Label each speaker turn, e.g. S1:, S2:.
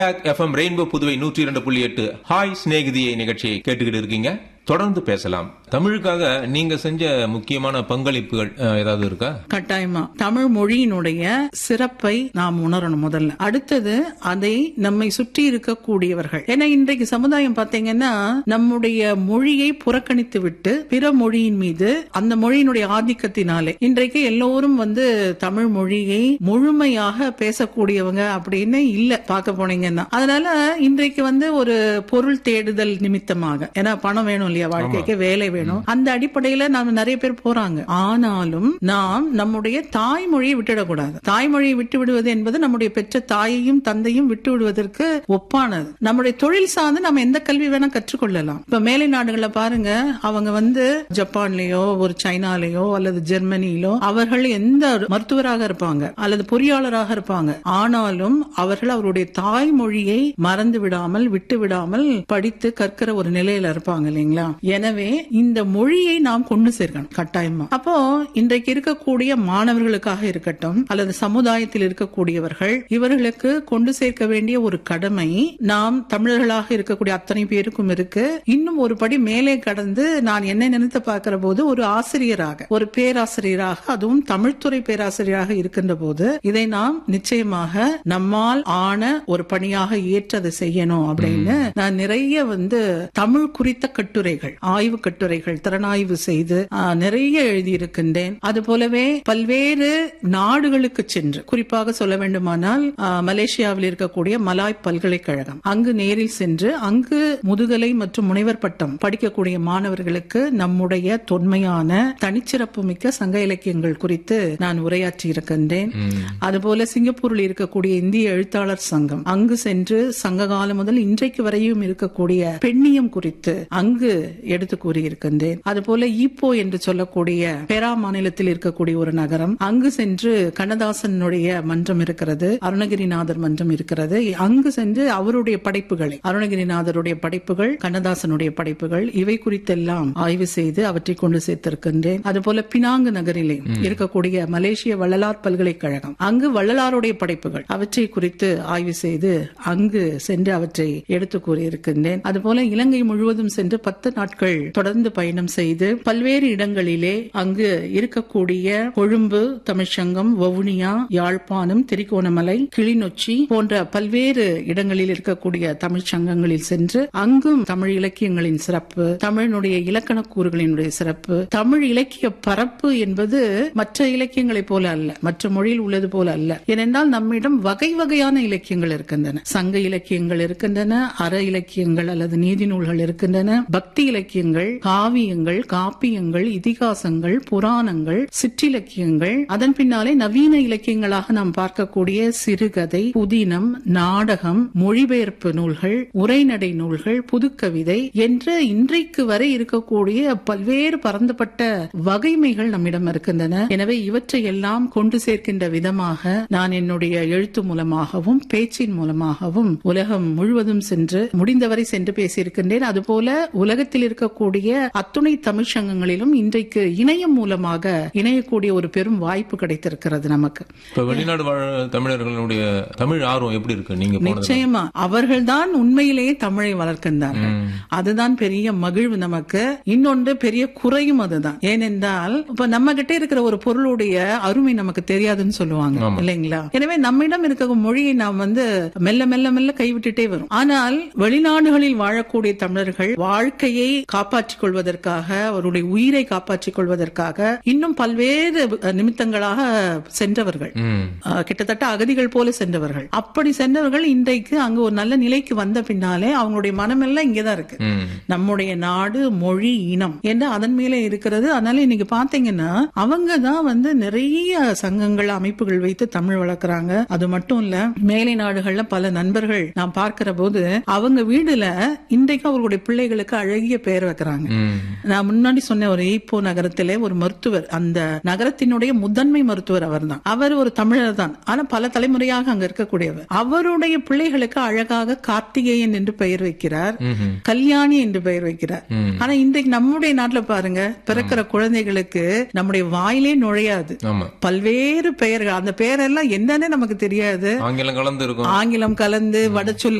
S1: FM rainbow Puduvai நூற்றி இரண்டு புள்ளி எட்டு ஹாய் சிநேகிதியை நிகழ்ச்சியை கேட்டுக்கிட்டு இருக்கீங்க தொடர்ந்து பேசலாம் தமிழுக்காக நீங்க செஞ்ச முக்கியமான பங்களிப்புகள் அஹ், ஏதாவது இருக்கா
S2: கட்டாயமா தமிழ் மொழியினுடைய சிறப்பை நாம் உணரணும் முதல்ல அடுத்தது அதை நம்மை சுற்றி இருக்கக்கூடியவர்கள் ஏன்னா இன்றைக்கு சமுதாயம் பாத்தீங்கன்னா நம்முடைய மொழியை புறக்கணித்து விட்டு பிற மொழியின் மீது அந்த மொழியினுடைய ஆதிக்கத்தினாலே இன்றைக்கு எல்லோரும் வந்து தமிழ் மொழியை முழுமையாக பேசக்கூடியவங்க அப்படின்னு இல்ல பார்க்க போனீங்கன்னா அதனால இன்றைக்கு வந்து ஒரு பொருள் தேடுதல் நிமித்தமாக ஏன்னா பணம் வேணும் இல்லையா வாழ்க்கைக்கு வேலை வேணும் அந்த அடிப்படையில நாம நிறைய பேர் போறாங்க ஆனாலும் நாம் நம்முடைய தாய்மொழியை விட்டுடக்கூடாது தாய்மொழியை விட்டு விடுவது என்பது நம்முடைய பெற்ற தாயையும் தந்தையும் விட்டு விடுவதற்கு ஒப்பானது நம்முடைய தொழில் சார்ந்து நம்ம எந்த கல்வி வேணா கற்றுக்கொள்ளலாம் இப்ப மேலை நாடுகள்ல பாருங்க அவங்க வந்து ஜப்பான்லயோ ஒரு சைனாலயோ அல்லது ஜெர்மனியிலோ அவர்கள் எந்த மருத்துவராக இருப்பாங்க அல்லது பொறியாளராக இருப்பாங்க ஆனாலும் அவர்கள் அவருடைய தாய்மொழியை மறந்து விடாமல் விட்டு விடாமல் படித்து கற்கிற ஒரு நிலையில இருப்பாங்க இல்லைங்களா எனவே இந்த மொழியை நாம் கொண்டு சேர்க்கணும் கட்டாயமா அப்போ இன்றைக்கு இருக்கக்கூடிய மாணவர்களுக்காக இருக்கட்டும் அல்லது சமுதாயத்தில் இருக்கக்கூடியவர்கள் இவர்களுக்கு கொண்டு சேர்க்க வேண்டிய ஒரு கடமை நாம் தமிழர்களாக இருக்கக்கூடிய அத்தனை பேருக்கும் இருக்கு இன்னும் ஒரு படி மேலே கடந்து நான் என்ன நினைத்து பார்க்கிற போது ஒரு ஆசிரியராக ஒரு பேராசிரியராக அதுவும் தமிழ்துறை பேராசிரியராக இருக்கின்ற போது இதை நாம் நிச்சயமாக நம்மால் ஆன ஒரு பணியாக ஏற்று அதை செய்யணும் அப்படின்னு நான் நிறைய வந்து தமிழ் குறித்த கட்டுரைகள் ஆய்வு கட்டுரைகள் திறனாய்வு செய்து ஆ, நிறைய எழுதியிருக்கின்றேன் அது போலவே பல்வேறு நாடுகளுக்கு சென்று குறிப்பாக சொல்ல வேண்டுமானால் ஆ, மலேசியாவில் இருக்கக்கூடிய மலாய் பல்கலைக்கழகம் அங்கு நேரில் சென்று அங்கு முதுகலை மற்றும் முனைவர் பட்டம் படிக்கக்கூடிய மாணவர்களுக்கு நம்முடைய தொன்மையான தனிச்சிறப்பு மிக்க சங்க இலக்கியங்கள் குறித்து நான் உரையாற்றி இருக்கின்றேன் அதுபோல சிங்கப்பூரில் இருக்கக்கூடிய இந்திய எழுத்தாளர் சங்கம் அங்கு சென்று சங்க காலம் முதல் இன்றைக்கு வரையும் இருக்கக்கூடிய பெண்ணியம் குறித்து அங்கு எடுத்து கூறியிருக்கின்றேன் அதுபோல ஈப்போ என்று சொல்லக்கூடிய பெரா மாநிலத்தில் இருக்கக்கூடிய ஒரு நகரம் அங்கு சென்று கண்ணதாசனுடைய மன்றம் இருக்கிறது அருணகிரிநாதர் மன்றம் இருக்கிறது அங்கு சென்று அவருடைய படைப்புகளை அருணகிரிநாதருடைய படைப்புகள் கண்ணதாசனுடைய படைப்புகள் இவை குறித்தெல்லாம் ஆய்வு செய்து அவற்றை கொண்டு சேர்த்திருக்கின்றேன் அதுபோல பினாங்கு நகரிலே இருக்கக்கூடிய மலேசிய வள்ளலார் பல்கலைக்கழகம் அங்கு வள்ளலாருடைய படைப்புகள் அவற்றை குறித்து ஆய்வு செய்து அங்கு சென்று அவற்றை எடுத்து கூறியிருக்கின்றேன் அதுபோல இலங்கை முழுவதும் சென்று பத்து நாட்கள் தொடர்ந்து பயணம் செய்து பல்வேறு இடங்களிலே அங்கு இருக்கக்கூடிய கொழும்பு தமிழ்ச்சங்கம் வவுனியா யாழ்ப்பாணம் திரிகோணமலை கிளிநொச்சி போன்ற பல்வேறு இடங்களில் இருக்கக்கூடிய தமிழ் சங்கங்களில் சென்று அங்கும் தமிழ் இலக்கியங்களின் சிறப்பு தமிழினுடைய இலக்கண கூறுகளினுடைய சிறப்பு தமிழ் இலக்கிய பரப்பு என்பது மற்ற இலக்கியங்களைப் போல அல்ல மற்ற மொழியில் உள்ளது போல அல்ல ஏனென்றால் நம்மிடம் வகை வகையான இலக்கியங்கள் இருக்கின்றன சங்க இலக்கியங்கள் இருக்கின்றன அற இலக்கியங்கள் அல்லது நீதி நூல்கள் இருக்கின்றன பக்தி இலக்கியங்கள் காவியங்கள் காப்பியங்கள் இதிகாசங்கள் புராணங்கள் சிற்றிலக்கியங்கள் அதன் பின்னாலே நவீன இலக்கியங்களாக நாம் பார்க்கக்கூடிய சிறுகதை புதினம் நாடகம் மொழிபெயர்ப்பு நூல்கள் உரைநடை நூல்கள் புதுக்கவிதை என்று இன்றைக்கு வரை இருக்கக்கூடிய பல்வேறு பரந்துபட்ட வகைமைகள் நம்மிடம் இருக்கின்றன எனவே இவற்றை எல்லாம் கொண்டு சேர்க்கின்ற விதமாக நான் என்னுடைய எழுத்து மூலமாகவும் பேச்சின் மூலமாகவும் உலகம் முழுவதும் சென்று முடிந்தவரை சென்று பேசியிருக்கின்றேன் அதுபோல உலகத்தில் இருக்கக்கூடிய அத்துணை தமிழ் சங்கங்களிலும் இன்றைக்கு இணையம் மூலமாக இணையக்கூடிய ஒரு பெரும் வாய்ப்பு கிடைத்திருக்கிறது நமக்கு
S1: இப்ப வெளிநாடு வாழ தமிழர்களுடைய தமிழ் ஆர்வம் எப்படி இருக்கு நீங்க போனது
S2: நிச்சயமா அவர்கள்தான் உண்மையிலேயே தமிழை வளர்க்கின்றார்கள் அதுதான் பெரிய மகிழ்வு நமக்கு இன்னொன்று பெரிய குறையும் அதுதான் ஏனென்றால் இப்ப நம்ம கிட்ட இருக்கிற ஒரு பொருளுடைய அருமை நமக்கு தெரியாதுன்னு சொல்லுவாங்க இல்லைங்களா எனவே நம்மிடம் இருக்கிற மொழியை நாம் வந்து மெல்ல மெல்ல மெல்ல கைவிட்டுட்டே வரும் ஆனால் வெளிநாடுகளில் வாழக்கூடிய தமிழர்கள் வாழ்க்கையை காப்பாற்றிக் கொள்வதற்காக அவருடைய உயிரை காப்பாற்றிக் கொள்வதற்காக இன்னும் பல்வேறு நிமித்தங்களாக சென்றவர்கள்
S1: ம்.
S2: அஹ், கிட்டத்தட்ட அகதிகள் போல சென்றவர்கள் அப்படி சென்றவர்கள் இன்றைக்கு அங்க ஒரு நல்ல நிலைக்கு வந்த பின்னாலே அவங்களுடைய மனமெல்லாம் இங்கதான் இருக்கு
S1: ம்.
S2: நம்முடைய நாடு மொழி இனம் என்று அதன் மேலே இருக்கிறது அதனால இன்னைக்கு பாத்தீங்கன்னா அவங்க தான் வந்து நிறைய சங்கங்கள் அமைப்புகள் வைத்து தமிழ் வளர்க்கறாங்க அது மட்டும் இல்ல மேலை நாடுகள்ல பல நண்பர்கள் நான் பார்க்கிற போது அவங்க வீடுல இன்றைக்கு அவர்களுடைய பிள்ளைகளுக்கு அழகிய அழகிய பெயர் வைக்கிறாங்க
S1: ம்.
S2: நான் முன்னாடி சொன்ன ஒரு ஈப்போ நகரத்திலே ஒரு மருத்துவர் அந்த நகரத்தினுடைய முதன்மை மருத்துவர் அவர்தான் அவர் ஒரு தமிழர் தான் ஆனா பல தலைமுறையாக அங்க இருக்கக்கூடியவர் அவருடைய பிள்ளைகளுக்கு அழகாக கார்த்திகேயன் என்று பெயர் வைக்கிறார்
S1: ம்ஹும்.
S2: கல்யாணி என்று பெயர் வைக்கிறார்
S1: ம்.
S2: ஆனா இன்றைக்கு நம்முடைய நாட்டுல பாருங்க பிறக்கிற குழந்தைகளுக்கு நம்முடைய வாயிலே நுழையாது
S1: ஆமா
S2: பல்வேறு பெயர்கள் அந்த பெயரெல்லாம் என்னன்னு நமக்கு தெரியாது
S1: ஆங்கிலம் கலந்து இருக்கும்
S2: ஆங்கிலம் கலந்து வடச்சொல்